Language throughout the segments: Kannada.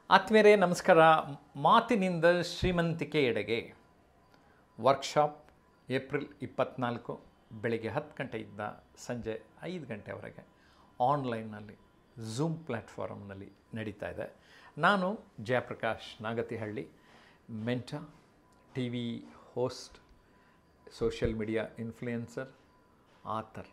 ಆತ್ಮೀಯರೇ ನಮಸ್ಕಾರ ಮಾತಿನಿಂದ ಶ್ರೀಮಂತಿಕೆ ಎಡೆಗೆ ವರ್ಕ್ಶಾಪ್ ಏಪ್ರಿಲ್ ಇಪ್ಪತ್ನಾಲ್ಕು ಬೆಳಿಗ್ಗೆ ಹತ್ತು ಗಂಟೆಯಿಂದ ಸಂಜೆ ಐದು ಗಂಟೆವರೆಗೆ ಆನ್ಲೈನ್ನಲ್ಲಿ ಝೂಮ್ ಪ್ಲ್ಯಾಟ್ಫಾರ್ಮ್ನಲ್ಲಿ ನಡೀತಾ ಇದೆ ನಾನು ಜಯಪ್ರಕಾಶ್ ನಾಗತಿಹಳ್ಳಿ ಮೆಂಟ T V host social media influencer author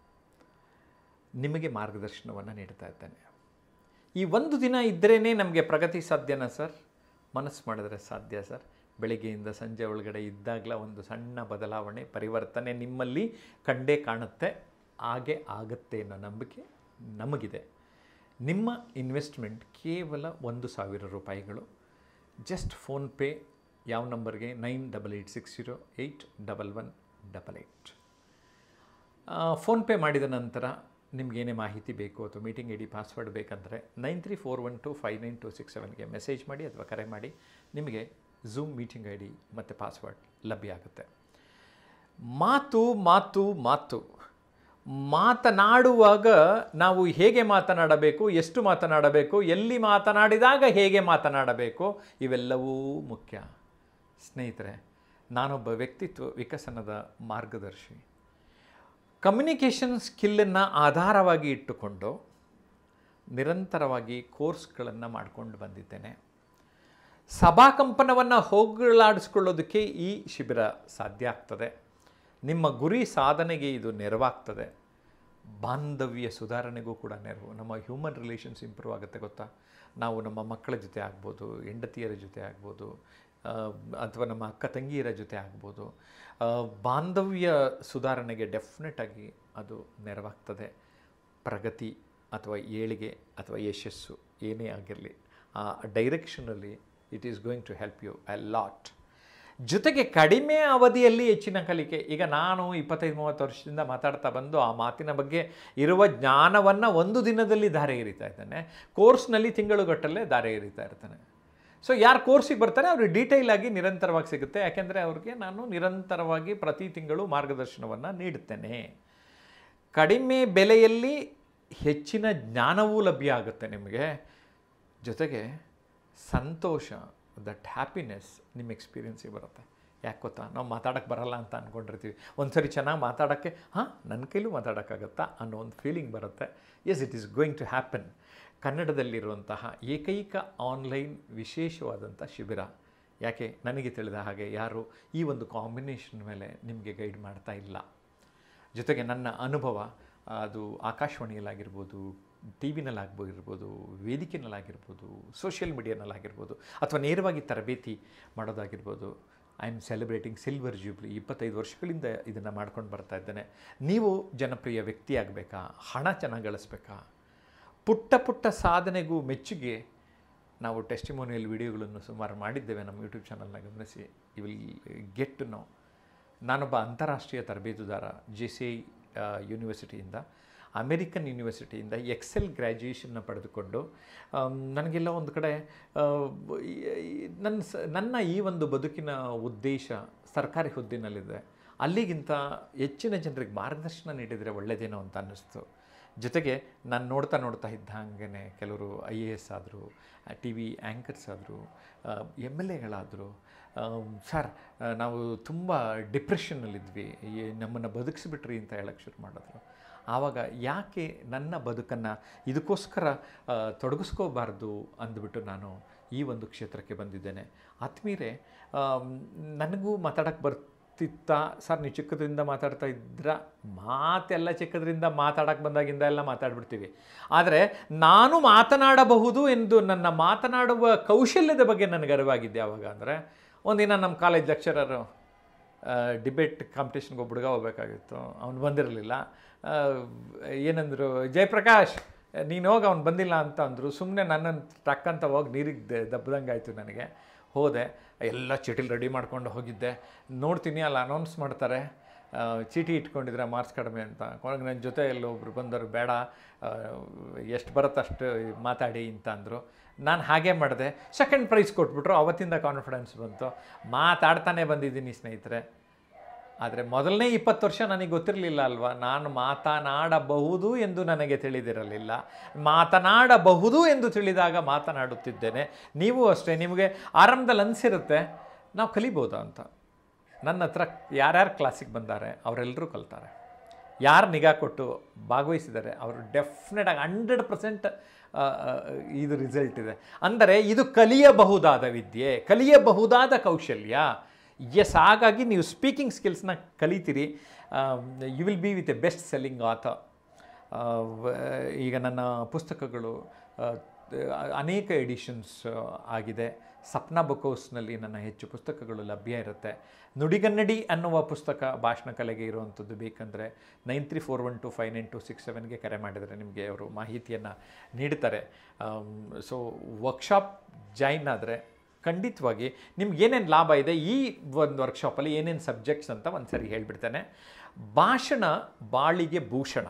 ನಿಮಗೆ ಮಾರ್ಗದರ್ಶನವನ್ನು ನೀಡ್ತಾ ಇದ್ದೇನೆ ಈ ಒಂದು ದಿನ ಇದ್ದರೇ ನಮಗೆ ಪ್ರಗತಿ ಸಾಧ್ಯನಾ ಸರ್ ಮನಸ್ಸು ಮಾಡಿದ್ರೆ ಸಾಧ್ಯ ಸರ್ ಬೆಳಿಗ್ಗೆಯಿಂದ ಸಂಜೆ ಒಳಗಡೆ ಇದ್ದಾಗಲ ಒಂದು ಸಣ್ಣ ಬದಲಾವಣೆ ಪರಿವರ್ತನೆ ನಿಮ್ಮಲ್ಲಿ ಕಂಡೇ ಕಾಣುತ್ತೆ ಹಾಗೆ ಆಗುತ್ತೆ ಅನ್ನೋ ನಂಬಿಕೆ ನಮಗಿದೆ ನಿಮ್ಮ ಇನ್ವೆಸ್ಟ್ಮೆಂಟ್ ಕೇವಲ ಒಂದು ಸಾವಿರ ರೂಪಾಯಿಗಳು ಜಸ್ಟ್ ಫೋನ್ಪೇ ಯಾವ ನಂಬರ್ಗೆ nine double eight six zero eight double one double eight PhonePe ಮಾಡಿದ ನಂತರ ನಿಮಗೇನೇ ಮಾಹಿತಿ ಬೇಕು ಅಥವಾ ಮೀಟಿಂಗ್ ಐ ಡಿ ಪಾಸ್ವರ್ಡ್ ಬೇಕಂದರೆ nine three four one two five nine two six ಸೆವೆನ್ಗೆ ಮೆಸೇಜ್ ಮಾಡಿ ಅಥವಾ ಕರೆ ಮಾಡಿ ನಿಮಗೆ ಝೂಮ್ ಮೀಟಿಂಗ್ ಐ ಡಿ ಮತ್ತು ಪಾಸ್ವರ್ಡ್ ಲಭ್ಯ ಆಗುತ್ತೆ ಮಾತು ಮಾತು ಮಾತು ಮಾತನಾಡುವಾಗ ನಾವು ಹೇಗೆ ಮಾತನಾಡಬೇಕು ಎಷ್ಟು ಮಾತನಾಡಬೇಕು ಎಲ್ಲಿ ಮಾತನಾಡಿದಾಗ ಹೇಗೆ ಮಾತನಾಡಬೇಕು ಇವೆಲ್ಲವೂ ಮುಖ್ಯ ಸ್ನೇಹಿತರೆ ನಾನೊಬ್ಬ ವ್ಯಕ್ತಿತ್ವ ವಿಕಸನದ ಮಾರ್ಗದರ್ಶಿ ಕಮ್ಯುನಿಕೇಷನ್ ಸ್ಕಿಲ್ಲನ್ನು ಆಧಾರವಾಗಿ ಇಟ್ಟುಕೊಂಡು ನಿರಂತರವಾಗಿ ಕೋರ್ಸ್ಗಳನ್ನು ಮಾಡಿಕೊಂಡು ಬಂದಿದ್ದೇನೆ ಸಭಾಕಂಪನವನ್ನು ಹೋಗಲಾಡಿಸ್ಕೊಳ್ಳೋದಕ್ಕೆ ಈ ಶಿಬಿರ ಸಾಧ್ಯ ಆಗ್ತದೆ ನಿಮ್ಮ ಗುರಿ ಸಾಧನೆಗೆ ಇದು ನೆರವಾಗ್ತದೆ ಬಾಂಧವ್ಯ ಸುಧಾರಣೆಗೂ ಕೂಡ ನೆರವು ನಮ್ಮ ಹ್ಯೂಮನ್ ರಿಲೇಷನ್ಸ್ ಇಂಪ್ರೂವ್ ಆಗುತ್ತೆ ಗೊತ್ತಾ ನಾವು ನಮ್ಮ ಮಕ್ಕಳ ಜೊತೆ ಆಗ್ಬೋದು ಹೆಂಡತಿಯರ ಜೊತೆ ಆಗ್ಬೋದು ಆ, ಅಥವಾ ನಮ್ಮ ಅಕ್ಕ ತಂಗಿಯರ ಜೊತೆ ಆಗ್ಬೋದು ಆ, ಬಾಂಧವ್ಯ ಸುಧಾರಣೆಗೆ ಡೆಫಿನೆಟಾಗಿ ಅದು ನೆರವಾಗ್ತದೆ ಪ್ರಗತಿ ಅಥವಾ ಏಳಿಗೆ ಅಥವಾ ಯಶಸ್ಸು ಏನೇ ಆಗಿರಲಿ ಆ ಡೈರೆಕ್ಷನಲ್ಲಿ it is going to help you a lot ಜೊತೆಗೆ ಕಡಿಮೆ ಅವಧಿಯಲ್ಲಿ ಹೆಚ್ಚಿನ ಕಲಿಕೆ ಈಗ ನಾನು ಇಪ್ಪತ್ತೈದು ಮೂವತ್ತು ವರ್ಷದಿಂದ ಮಾತಾಡ್ತಾ ಬಂದು ಆ ಮಾತಿನ ಬಗ್ಗೆ ಇರುವ ಜ್ಞಾನವನ್ನು ಒಂದು ದಿನದಲ್ಲಿ ದಾರೆ ಎರಿತಾ ಇದ್ದಾನೆ ಕೋರ್ಸ್ನಲ್ಲಿ ತಿಂಗಳುಗಟ್ಟಲೆ ದಾರೆ ಎರಿತಾ ಇರ್ತಾನೆ ಸೊ ಯಾರು ಕೋರ್ಸಿಗೆ ಬರ್ತಾರೆ ಅವ್ರಿಗೆ ಡೀಟೇಲ್ ಆಗಿ ನಿರಂತರವಾಗಿ ಸಿಗುತ್ತೆ ಯಾಕೆಂದರೆ ಅವ್ರಿಗೆ ನಾನು ನಿರಂತರವಾಗಿ ಪ್ರತಿ ತಿಂಗಳು ಮಾರ್ಗದರ್ಶನವನ್ನು ನೀಡುತ್ತೇನೆ ಕಡಿಮೆ ಬೆಲೆಯಲ್ಲಿ ಹೆಚ್ಚಿನ ಜ್ಞಾನವೂ ಲಭ್ಯ ಆಗುತ್ತೆ ನಿಮಗೆ ಜೊತೆಗೆ ಸಂತೋಷ ದಟ್ ಹ್ಯಾಪಿನೆಸ್ ನಿಮ್ಮ ಎಕ್ಸ್ಪೀರಿಯನ್ಸಿಗೆ ಬರುತ್ತೆ ಯಾಕೆ ಗೊತ್ತಾ ನಾವು ಮಾತಾಡೋಕ್ಕೆ ಬರಲ್ಲ ಅಂತ ಅಂದ್ಕೊಂಡಿರ್ತೀವಿ ಒಂದು ಸರಿ ಚೆನ್ನಾಗಿ ಮಾತಾಡೋಕ್ಕೆ ಹಾಂ ನನ್ನ ಕೈಲೂ ಮಾತಾಡೋಕ್ಕಾಗತ್ತಾ ಅನ್ನೋ ಒಂದು ಫೀಲಿಂಗ್ ಬರುತ್ತೆ as it is going to happen ಕನ್ನಡದಲ್ಲಿರುವಂತಹ ಏಕೈಕ ಆನ್ಲೈನ್ ವಿಶೇಷವಾದಂಥ ಶಿಬಿರ ಯಾಕೆ ನನಗೆ ತಿಳಿದ ಹಾಗೆ ಯಾರು ಈ ಒಂದು ಕಾಂಬಿನೇಷನ್ ಮೇಲೆ ನಿಮಗೆ ಗೈಡ್ ಮಾಡ್ತಾ ಇಲ್ಲ ಜೊತೆಗೆ ನನ್ನ ಅನುಭವ ಅದು ಆಕಾಶವಾಣಿಯಲ್ಲಾಗಿರ್ಬೋದು ಟಿ ವಿನಲ್ಲಾಗ್ಬೋದಿರ್ಬೋದು ವೇದಿಕೆನಲ್ಲಾಗಿರ್ಬೋದು ಸೋಷಿಯಲ್ ಮೀಡಿಯಾನಲ್ಲಾಗಿರ್ಬೋದು ಅಥವಾ ನೇರವಾಗಿ ತರಬೇತಿ ಮಾಡೋದಾಗಿರ್ಬೋದು I am celebrating silver jubilee ಇಪ್ಪತ್ತೈದು ವರ್ಷಗಳಿಂದ ಇದನ್ನು ಮಾಡ್ಕೊಂಡು ಬರ್ತಾ ಇದ್ದೇನೆ ನೀವು ಜನಪ್ರಿಯ ವ್ಯಕ್ತಿ ಆಗಬೇಕಾ ಹಣ ಚೆನ್ನಾಗಿ ಗಳಿಸ್ಬೇಕಾ ಪುಟ್ಟ ಪುಟ್ಟ ಸಾಧನೆಗೂ ಮೆಚ್ಚುಗೆ ನಾವು ಟೆಸ್ಟಿಮೋನಿಯಲ್ ವಿಡಿಯೋಗಳನ್ನು ಸುಮಾರು ಮಾಡಿದ್ದೇವೆ ನಮ್ಮ ಯೂಟ್ಯೂಬ್ ಚಾನಲ್ನ ಗಮನಿಸಿ you will get to know ನಾನೊಬ್ಬ ಅಂತಾರಾಷ್ಟ್ರೀಯ ತರಬೇತುದಾರ ಜೆ ಸಿ ಐ ಯೂನಿವರ್ಸಿಟಿಯಿಂದ ಅಮೆರಿಕನ್ ಯೂನಿವರ್ಸಿಟಿಯಿಂದ ಎಕ್ಸೆಲ್ ಗ್ರ್ಯಾಜುಯೇಷನ್ನ ಪಡೆದುಕೊಂಡು ಆಮ್, ನನಗೆಲ್ಲ ಒಂದು ಕಡೆ ಆ, ಈ- ಈ- ನನ್ನ ಸ ನನ್ನ ಈ ಒಂದು ಬದುಕಿನ ಉದ್ದೇಶ ಸರ್ಕಾರಿ ಹುದ್ದೆನಲ್ಲಿದೆ ಅಲ್ಲಿಗಿಂತ ಹೆಚ್ಚಿನ ಜನರಿಗೆ ಮಾರ್ಗದರ್ಶನ ನೀಡಿದರೆ ಒಳ್ಳೆಯದೇನೋ ಅಂತ ಅನ್ನಿಸ್ತು ಜೊತೆಗೆ ನಾನು ನೋಡ್ತಾ ನೋಡ್ತಾ ಇದ್ದ ಹಾಗೇ ಕೆಲವರು ಐ ಎ ಎಸ್ ಆದರು ಟಿ ವಿ ಆ್ಯಂಕರ್ಸ್ ಆದರು ಎಮ್ ಎಲ್ ಎಗಳಾದರು ಸರ್ ಆ, ನಾವು ತುಂಬ ಡಿಪ್ರೆಷನ್ನಲ್ಲಿದ್ವಿ ಈ ನಮ್ಮನ್ನು ಬದುಕಿಸ್ಬಿಟ್ರಿ ಅಂತ ಹೇಳಕ್ಕೆ ಶುರು ಮಾಡಿದ್ರು ಆವಾಗ ಯಾಕೆ ನನ್ನ ಬದುಕನ್ನು ಇದಕ್ಕೋಸ್ಕರ ಆ, ತೊಡಗಿಸ್ಕೋಬಾರ್ದು ಅಂದ್ಬಿಟ್ಟು ನಾನು ಈ ಒಂದು ಕ್ಷೇತ್ರಕ್ಕೆ ಬಂದಿದ್ದೇನೆ ಆತ್ಮೀಯರೇ ಆಮ್, ನನಗೂ ಮಾತಾಡೋಕ್ಕೆ ಬರ್ತಿತ್ತ ಸರ್ ನೀವು ಚಿಕ್ಕದ್ರಿಂದ ಮಾತಾಡ್ತಾ ಇದ್ರ ಮಾತೆಲ್ಲ ಚಿಕ್ಕದ್ರಿಂದ ಮಾತಾಡೋಕ್ಕೆ ಬಂದಾಗಿಂದ ಎಲ್ಲ ಮಾತಾಡ್ಬಿಡ್ತೀವಿ ಆದರೆ ನಾನು ಮಾತನಾಡಬಹುದು ಎಂದು ನನ್ನ ಮಾತನಾಡುವ ಕೌಶಲ್ಯದ ಬಗ್ಗೆ ನನಗೆ ಅರಿವಾಗಿದ್ದೆ ಯಾವಾಗ ಅಂದರೆ ಒಂದಿನ ನಮ್ಮ ಕಾಲೇಜ್ ಲೆಕ್ಚರರು ಡಿಬೇಟ್ ಕಾಂಪಿಟೇಷನ್ಗೆ ಒಬ್ಬ ಹುಡುಗ ಹೋಗ್ಬೇಕಾಗಿತ್ತು ಅವ್ನು ಬಂದಿರಲಿಲ್ಲ ಆ, ಏನಂದರು ಜಯಪ್ರಕಾಶ್ ನೀನು ಹೋಗಿ ಅವ್ನು ಬಂದಿಲ್ಲ ಅಂತ ಅಂದರು ಸುಮ್ಮನೆ ನನ್ನನ್ನು ಟಕ್ ಅಂತ ಹೋಗಿ ನೀರಿಗೆ ದಬ್ಬದಂಗೆ ಆಯಿತು ನನಗೆ ಹೋದೆ ಎಲ್ಲ ಚೀಟಿಲ್ ರೆಡಿ ಮಾಡ್ಕೊಂಡು ಹೋಗಿದ್ದೆ ನೋಡ್ತೀನಿ ಅಲ್ಲಿ ಅನೌನ್ಸ್ ಮಾಡ್ತಾರೆ ಆ, ಚೀಟಿ ಇಟ್ಕೊಂಡಿದ್ರೆ ಮಾರ್ಕ್ಸ್ ಕಡಿಮೆ ಅಂತ ಕೊನೆಗೆ ನನ್ನ ಜೊತೆ ಎಲ್ಲೊಬ್ರು ಬಂದರು ಬೇಡ ಎಷ್ಟು ಬರುತ್ತೆ ಅಷ್ಟು ಮಾತಾಡಿ ಅಂತ ಅಂದರು ನಾನು ಹಾಗೆ ಮಾಡಿದೆ ಸೆಕೆಂಡ್ ಪ್ರೈಸ್ ಕೊಟ್ಬಿಟ್ರು ಅವತ್ತಿಂದ ಕಾನ್ಫಿಡೆನ್ಸ್ ಬಂತು ಮಾತಾಡ್ತಾನೆ ಬಂದಿದ್ದೀನಿ ಸ್ನೇಹಿತರೆ ಆದರೆ ಮೊದಲನೇ ಇಪ್ಪತ್ತು ವರ್ಷ ನನಗೆ ಗೊತ್ತಿರಲಿಲ್ಲ ಅಲ್ವಾ ನಾನು ಮಾತನಾಡಬಹುದು ಎಂದು ನನಗೆ ತಿಳಿದಿರಲಿಲ್ಲ ಮಾತನಾಡಬಹುದು ಎಂದು ತಿಳಿದಾಗ ಮಾತನಾಡುತ್ತಿದ್ದೇನೆ ನೀವು ಅಷ್ಟೇ ನಿಮಗೆ ಆರಂಭದಲ್ಲಿ ಅನಿಸಿರುತ್ತೆ ನಾವು ಕಲಿಬೋದಾ ಅಂತ ನನ್ನ ಹತ್ರ ಯಾರ್ಯಾರು ಕ್ಲಾಸಿಗೆ ಬಂದ್ದಾರೆ ಅವರೆಲ್ಲರೂ ಕಲ್ತಾರೆ ಯಾರು ನಿಗಾ ಕೊಟ್ಟು ಭಾಗವಹಿಸಿದ್ದಾರೆ ಅವರು ಡೆಫಿನೆಟಾಗಿ ಹಂಡ್ರೆಡ್ ಪರ್ಸೆಂಟ್ ಇದು ರಿಸಲ್ಟ್ ಇದೆ ಅಂದರೆ ಇದು ಕಲಿಯಬಹುದಾದ ವಿದ್ಯೆ ಕಲಿಯಬಹುದಾದ ಕೌಶಲ್ಯ ಎಸ್ ಹಾಗಾಗಿ ನೀವು ಸ್ಪೀಕಿಂಗ್ ಸ್ಕಿಲ್ಸ್ನ ಕಲಿತೀರಿ you will be with a best selling author ಈಗ ನನ್ನ ಪುಸ್ತಕಗಳು ಆ, ಅನೇಕ ಎಡಿಷನ್ಸ್ ಆಗಿದೆ ಸಪ್ನಾ ಬುಕ್ ಹೌಸ್ನಲ್ಲಿ ನನ್ನ ಹೆಚ್ಚು ಪುಸ್ತಕಗಳು ಲಭ್ಯ ಇರುತ್ತೆ ನುಡಿಗನ್ನಡಿ ಅನ್ನುವ ಪುಸ್ತಕ ಭಾಷಣ ಕಲೆಗೆ ಇರುವಂಥದ್ದು ಬೇಕಂದರೆ nine three four one two five nine two six ಸೆವೆನ್ಗೆ ಕರೆ ಮಾಡಿದರೆ ನಿಮಗೆ ಅವರು ಮಾಹಿತಿಯನ್ನು ನೀಡ್ತಾರೆ ಸೊ ವರ್ಕ್ಶಾಪ್ ಜಾಯಿನ್ ಆದರೆ ಖಂಡಿತವಾಗಿ ನಿಮ್ಗೆ ಏನೇನು ಲಾಭ ಇದೆ ಈ ಒಂದು ವರ್ಕ್ಶಾಪಲ್ಲಿ ಏನೇನು ಸಬ್ಜೆಕ್ಟ್ಸ್ ಅಂತ ಒಂದು ಸರಿ ಹೇಳಿಬಿಡ್ತೇನೆ ಭಾಷಣ ಬಾಳಿಗೆ ಭೂಷಣ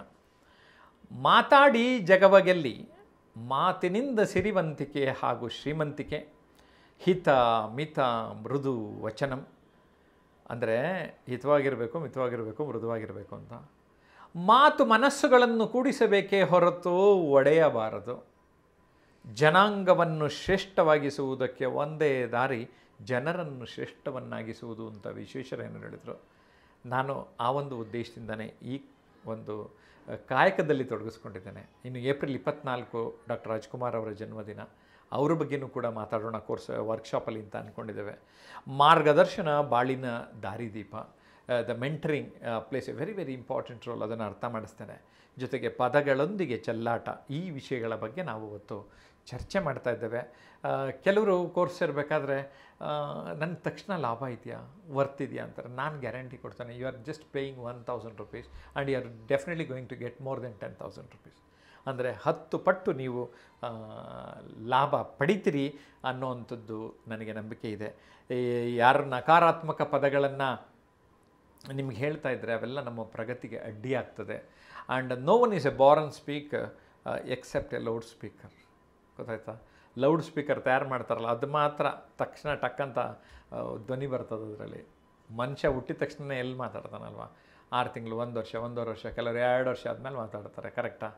ಮಾತಾಡಿ ಜಗವ ಗೆಲ್ಲಿ ಮಾತಿನಿಂದ ಸಿರಿವಂತಿಕೆ ಹಾಗೂ ಶ್ರೀಮಂತಿಕೆ ಹಿತ ಮಿತ ಮೃದು ವಚನಂ ಅಂದರೆ ಹಿತವಾಗಿರಬೇಕು ಮಿತವಾಗಿರಬೇಕು ಮೃದುವಾಗಿರಬೇಕು ಅಂತ ಮಾತು ಮನಸ್ಸುಗಳನ್ನು ಕೂಡಿಸಬೇಕೇ ಹೊರತು ಒಡೆಯಬಾರದು ಜನಾಂಗವನ್ನು ಶ್ರೇಷ್ಠವಾಗಿಸುವುದಕ್ಕೆ ಒಂದೇ ದಾರಿ ಜನರನ್ನು ಶ್ರೇಷ್ಠವನ್ನಾಗಿಸುವುದು ಅಂತ ವಿಶ್ವೇಶ್ವರಯ್ಯನವರು ಹೇಳಿದರು ನಾನು ಆ ಒಂದು ಉದ್ದೇಶದಿಂದನೇ ಈ ಒಂದು ಆ, ಕಾಯಕದಲ್ಲಿ ತೊಡಗಿಸ್ಕೊಂಡಿದ್ದೇನೆ ಇನ್ನು ಏಪ್ರಿಲ್ ಇಪ್ಪತ್ನಾಲ್ಕು ಡಾಕ್ಟರ್ ರಾಜ್ಕುಮಾರ್ ಅವರ ಜನ್ಮದಿನ ಅವ್ರ ಬಗ್ಗೆನೂ ಕೂಡ ಮಾತಾಡೋಣ ಕೋರ್ಸ್ ವರ್ಕ್ಶಾಪಲ್ಲಿ ಅಂತ ಅಂದ್ಕೊಂಡಿದ್ದೇವೆ ಮಾರ್ಗದರ್ಶನ ಬಾಳಿನ ದಾರಿದೀಪ the mentoring plays a very very important role ಅದನ್ನು ಅರ್ಥ ಮಾಡಿಸ್ತೇನೆ ಜೊತೆಗೆ ಪದಗಳೊಂದಿಗೆ ಚೆಲ್ಲಾಟ ಈ ವಿಷಯಗಳ ಬಗ್ಗೆ ನಾವು ಇವತ್ತು ಚರ್ಚೆ ಮಾಡ್ತಾ ಇದ್ದೇವೆ ಆ, ಕೆಲವರು ಕೋರ್ಸ್ ಇರಬೇಕಾದ್ರೆ ನನ್ನ ತಕ್ಷಣ ಲಾಭ ಇದೆಯಾ ವರ್ತ್ ಇದೆಯಾ ಅಂತಾರೆ ನಾನು ಗ್ಯಾರಂಟಿ ಕೊಡ್ತೇನೆ you are just paying one thousand rupees and you are definitely going to get more than ten thousand rupees ಅಂದರೆ ಹತ್ತು ಪಟ್ಟು ನೀವು ಆ, ಲಾಭ ಪಡಿತೀರಿ ಅನ್ನೋವಂಥದ್ದು ನನಗೆ ನಂಬಿಕೆ ಇದೆ ಈ ಯಾರು ನಕಾರಾತ್ಮಕ ಪದಗಳನ್ನು ನಿಮ್ಗೆ ಹೇಳ್ತಾ ಇದ್ದರೆ ಅವೆಲ್ಲ ನಮ್ಮ ಪ್ರಗತಿಗೆ ಅಡ್ಡಿ ಆಗ್ತದೆ and no one is a born speak except a loud speaker ಗೊತ್ತಾಯ್ತಾ ಲೌಡ್ ಸ್ಪೀಕರ್ ತಯಾರು ಮಾಡ್ತಾರಲ್ಲ ಅದು ಮಾತ್ರ ತಕ್ಷಣ ಟಕ್ಕಂತ ಆ, ಧ್ವನಿ ಬರ್ತದೆ ಅದರಲ್ಲಿ ಮನುಷ್ಯ ಹುಟ್ಟಿದ ತಕ್ಷಣ ಎಲ್ಲಿ ಮಾತಾಡ್ತಾನಲ್ವ ಆರು ತಿಂಗಳು ಒಂದು ವರ್ಷ ಒಂದೂವರೆ ವರ್ಷ ಕೆಲವರು ಎರಡು ವರ್ಷ ಆದಮೇಲೆ ಮಾತಾಡ್ತಾರೆ ಕರೆಕ್ಟಾ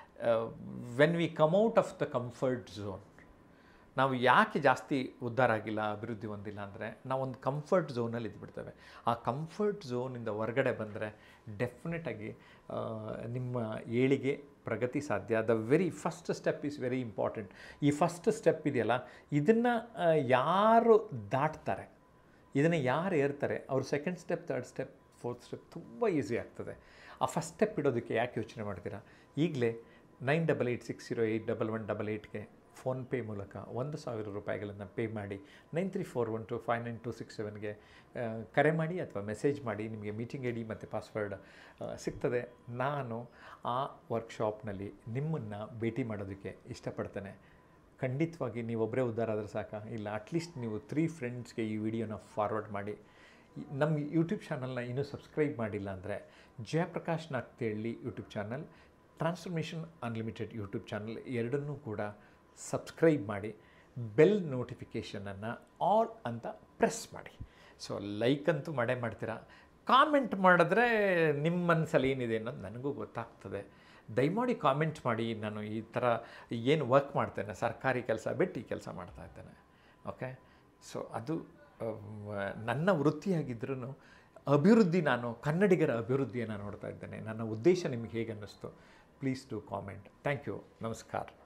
when we come out of the comfort zone ನಾವು ಯಾಕೆ ಜಾಸ್ತಿ ಉದ್ಧಾರ ಆಗಿಲ್ಲ ಅಭಿವೃದ್ಧಿ ಹೊಂದಿಲ್ಲ ಅಂದರೆ ನಾವೊಂದು ಕಂಫರ್ಟ್ ಝೋನಲ್ಲಿ ಇದ್ಬಿಡ್ತೇವೆ ಆ ಕಂಫರ್ಟ್ ಝೋನಿಂದ ಹೊರಗಡೆ ಬಂದರೆ ಡೆಫಿನೆಟಾಗಿ ನಿಮ್ಮ ಏಳಿಗೆ ಪ್ರಗತಿ ಸಾಧ್ಯ the very first step is very important ಈ ಫಸ್ಟ್ ಸ್ಟೆಪ್ ಇದೆಯಲ್ಲ ಇದನ್ನು ಯಾರು ದಾಟ್ತಾರೆ ಇದನ್ನು ಯಾರು ಏರ್ತಾರೆ ಅವ್ರು second step third step fourth step ತುಂಬ ಈಸಿ ಆಗ್ತದೆ ಆ ಫಸ್ಟ್ ಸ್ಟೆಪ್ ಇಡೋದಕ್ಕೆ ಯಾಕೆ ಯೋಚನೆ ಮಾಡ್ತೀರಾ ಈಗಲೇ nine double eight six zero eight double one double ಏಯ್ಟ್ಗೆ ಫೋನ್ಪೇ ಮೂಲಕ ಒಂದು ಸಾವಿರ ರೂಪಾಯಿಗಳನ್ನು ಪೇ ಮಾಡಿ nine three four one two five nine two six ಸೆವೆನ್ಗೆ ಕರೆ ಮಾಡಿ ಅಥವಾ ಮೆಸೇಜ್ ಮಾಡಿ ನಿಮಗೆ ಮೀಟಿಂಗ್ ಐ ಡಿ ಮತ್ತು ಪಾಸ್ವರ್ಡ್ ಸಿಗ್ತದೆ ನಾನು ಆ ವರ್ಕ್ಶಾಪ್ನಲ್ಲಿ ನಿಮ್ಮನ್ನು ಭೇಟಿ ಮಾಡೋದಕ್ಕೆ ಇಷ್ಟಪಡ್ತೇನೆ ಖಂಡಿತವಾಗಿ ನೀವೊಬ್ಬರೇ ಉದ್ಧಾರ ಆದರೆ ಸಾಕ ಇಲ್ಲ ಅಟ್ಲೀಸ್ಟ್ ನೀವು ತ್ರೀ ಫ್ರೆಂಡ್ಸ್ಗೆ ಈ ವಿಡಿಯೋನ ಫಾರ್ವರ್ಡ್ ಮಾಡಿ ಈ- ನಮ್ಮ ಯೂಟ್ಯೂಬ್ ಚಾನಲ್ನ ಇನ್ನೂ ಸಬ್ಸ್ಕ್ರೈಬ್ ಮಾಡಿಲ್ಲ ಅಂದರೆ ಜಯಪ್ರಕಾಶ್ ನಾಗ್ತೇಳಿ YouTube channel transformation unlimited YouTube channel ಎರಡನ್ನೂ ಕೂಡ ಸಬ್ಸ್ಕ್ರೈಬ್ ಮಾಡಿ ಬೆಲ್ ನೋಟಿಫಿಕೇಷನನ್ನು ಆಲ್ ಅಂತ ಪ್ರೆಸ್ ಮಾಡಿ ಸೊ ಲೈಕ್ ಅಂತೂ ಮಾಡೇ ಮಾಡ್ತೀರಾ ಕಾಮೆಂಟ್ ಮಾಡಿದ್ರೆ ನಿಮ್ಮ ಮನಸ್ಸಲ್ಲಿ ಏನಿದೆ ಅನ್ನೋದು ನನಗೂ ಗೊತ್ತಾಗ್ತದೆ ದಯಮಾಡಿ ಕಾಮೆಂಟ್ ಮಾಡಿ ನಾನು ಈ ಥರ ಏನು ವರ್ಕ್ ಮಾಡ್ತೇನೆ ಸರ್ಕಾರಿ ಕೆಲಸ ಬಿಟ್ಟು ಈ ಕೆಲಸ ಮಾಡ್ತಾ ಇದ್ದೇನೆ ಓಕೆ ಸೊ ಅದು ಅಮ್, ನನ್ನ ವೃತ್ತಿಯಾಗಿದ್ರೂ ಅಭಿವೃದ್ಧಿ ನಾನು ಕನ್ನಡಿಗರ ಅಭಿವೃದ್ಧಿಯನ್ನು ನೋಡ್ತಾ ಇದ್ದೇನೆ ನನ್ನ ಉದ್ದೇಶ ನಿಮಗೆ ಹೇಗೆ ಅನ್ನಿಸ್ತು please to comment thank you ನಮಸ್ಕಾರ